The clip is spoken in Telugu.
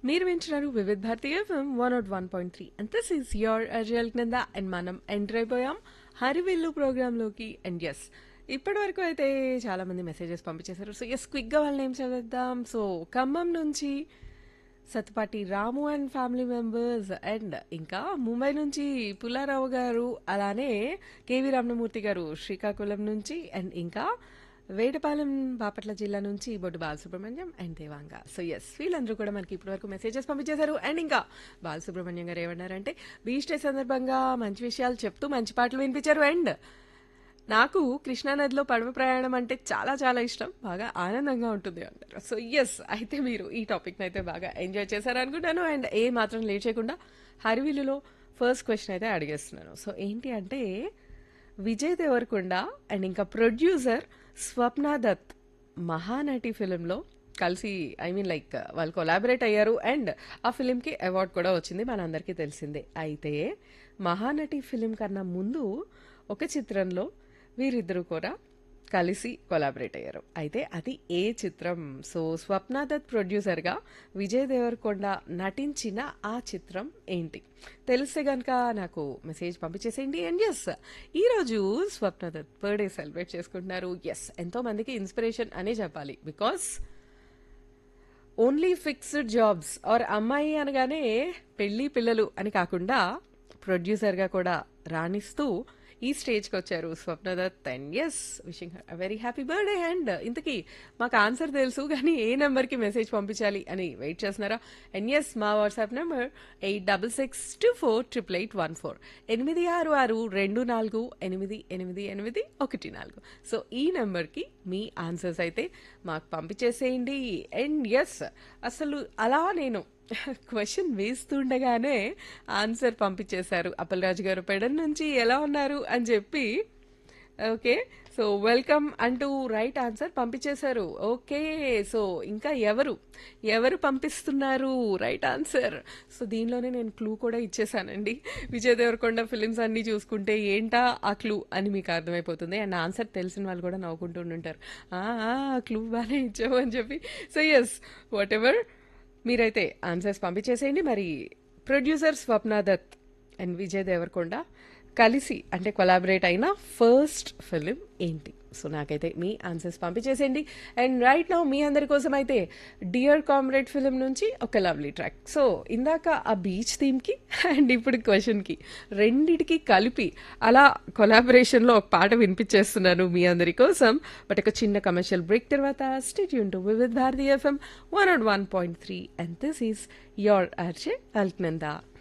మీరు వింటున్నారు Vividh Bharati FM one naught one point three and this is your అజల్ కింద అండ్ మనం ఎంటర్ అయిపోయాం హరివిల్లు ప్రోగ్రాంలోకి అండ్ ఎస్ ఇప్పటి వరకు అయితే చాలా మంది మెసేజెస్ పంపించేశారు సో ఎస్ క్విక్గా వాళ్ళ నేమ్స్ చదివేద్దాం సో ఖమ్మం నుంచి Satpati Ramu and family members and ఇంకా ముంబై నుంచి పుల్లారావు గారు అలానే కేవీ రామనమూర్తి గారు శ్రీకాకుళం నుంచి అండ్ ఇంకా వేటపాలెం బాపట్ల జిల్లా నుంచి Boddu Balasubrahmanyam and Devanga so yes వీళ్ళందరూ కూడా మనకి ఇప్పటివరకు మెసేజెస్ పంపించేశారు అండ్ ఇంకా బాలసుబ్రహ్మణ్యం గారు ఏమన్నారంటే బీచ్ డే సందర్భంగా మంచి విషయాలు చెప్తూ మంచి పాటలు వినిపించారు అండ్ నాకు కృష్ణానదిలో పడవ ప్రయాణం అంటే చాలా చాలా ఇష్టం బాగా ఆనందంగా ఉంటుంది అంటారు సో ఎస్ అయితే మీరు ఈ టాపిక్ని అయితే బాగా ఎంజాయ్ చేశారు అనుకుంటాను అండ్ ఏ మాత్రం లేట్ చేయకుండా హరివిల్లులో ఫస్ట్ క్వశ్చన్ అయితే అడిగేస్తున్నాను సో ఏంటి అంటే విజయ్ దేవరకొండ అండ్ ఇంకా ప్రొడ్యూసర్ స్వప్న దత్ మహానటి ఫిలింలో కలిసి ఐ మీన్ లైక్ వాళ్ళు కొలాబరేట్ అయ్యారు అండ్ ఆ ఫిలింకి అవార్డ్ కూడా వచ్చింది మనందరికీ తెలిసిందే అయితే మహానటి ఫిలిం కన్నా ముందు ఒక చిత్రంలో వీరిద్దరూ కూడా కలిసి కొలాబరేట్ అయ్యారు అయితే అది ఏ చిత్రం సో స్వప్న దత్ ప్రొడ్యూసర్గా విజయ్ దేవరకొండ నటించిన ఆ చిత్రం ఏంటి తెలిస్తే కనుక నాకు మెసేజ్ పంపించేసేయండి అండ్ ఎస్ ఈరోజు స్వప్న దత్ బర్త్డే సెలబ్రేట్ చేసుకుంటున్నారు ఎస్ ఎంతో మందికి ఇన్స్పిరేషన్ అనే చెప్పాలి because only fixed jobs or అమ్మాయి అనగానే పెళ్ళి పిల్లలు అని కాకుండా ప్రొడ్యూసర్గా కూడా రాణిస్తూ ఈ స్టేజ్కి వచ్చారు Swapna Dutt and yes wishing very happy birthday and ఇంతకీ మాకు ఆన్సర్ తెలుసు కానీ ఏ నెంబర్కి మెసేజ్ పంపించాలి అని వెయిట్ చేస్తున్నారా అండ్ ఎస్ మా WhatsApp number eight double six two four triple eight one four ఎనిమిది ఆరు ఆరు రెండు నాలుగు ఎనిమిది ఎనిమిది ఎనిమిది ఒకటి నాలుగు సో ఈ నెంబర్కి మీ ఆన్సర్స్ అయితే మాకు పంపించేసేయండి అండ్ ఎస్ అసలు అలా నేను క్వశ్చన్ వేస్తుండగానే ఆన్సర్ పంపించేశారు అప్పలరాజు గారు పెడన్ నుంచి ఎలా ఉన్నారు అని చెప్పి ఓకే సో వెల్కమ్ అంటూ రైట్ ఆన్సర్ పంపించేశారు ఓకే సో ఇంకా ఎవరు ఎవరు పంపిస్తున్నారు రైట్ ఆన్సర్ సో దీనిలోనే నేను క్లూ కూడా ఇచ్చేసానండి విజయ్ దేవరకొండ ఫిలిమ్స్ అన్నీ చూసుకుంటే ఏంటా ఆ క్లూ అని మీకు అర్థమైపోతుంది అండ్ ఆన్సర్ తెలిసిన వాళ్ళు కూడా నవ్వుకుంటూ ఉంటారు క్లూ బాగానే ఇచ్చావు అని చెప్పి సో ఎస్ వాట్ ఎవర్ మీరైతే ఆన్సర్స్ పంపించేసేయండి మరి ప్రొడ్యూసర్ స్వప్న దత్ అండ్ విజయ్ దేవరకొండ కలిసి అంటే కొలాబరేట్ అయిన ఫస్ట్ ఫిలిం ఏంటి సో నాకైతే మీ ఆన్సర్స్ పంపించేసేయండి అండ్ రైట్ నౌ మీ అందరి కోసం అయితే డియర్ కామ్రేడ్ ఫిలిం నుంచి ఒక లవ్లీ ట్రాక్ సో ఇందాక ఆ బీచ్ థీమ్కి అండ్ ఇప్పుడు క్వశ్చన్కి రెండిటికి కలిపి అలా కొలాబరేషన్లో ఒక పాట వినిపించేస్తున్నాను మీ అందరి కోసం బట్ ఒక చిన్న కమర్షియల్ బ్రేక్ తర్వాత స్టేట్ యూన్ to Vividh Bharati FM one naught one point three and this is your RJ Alaknanda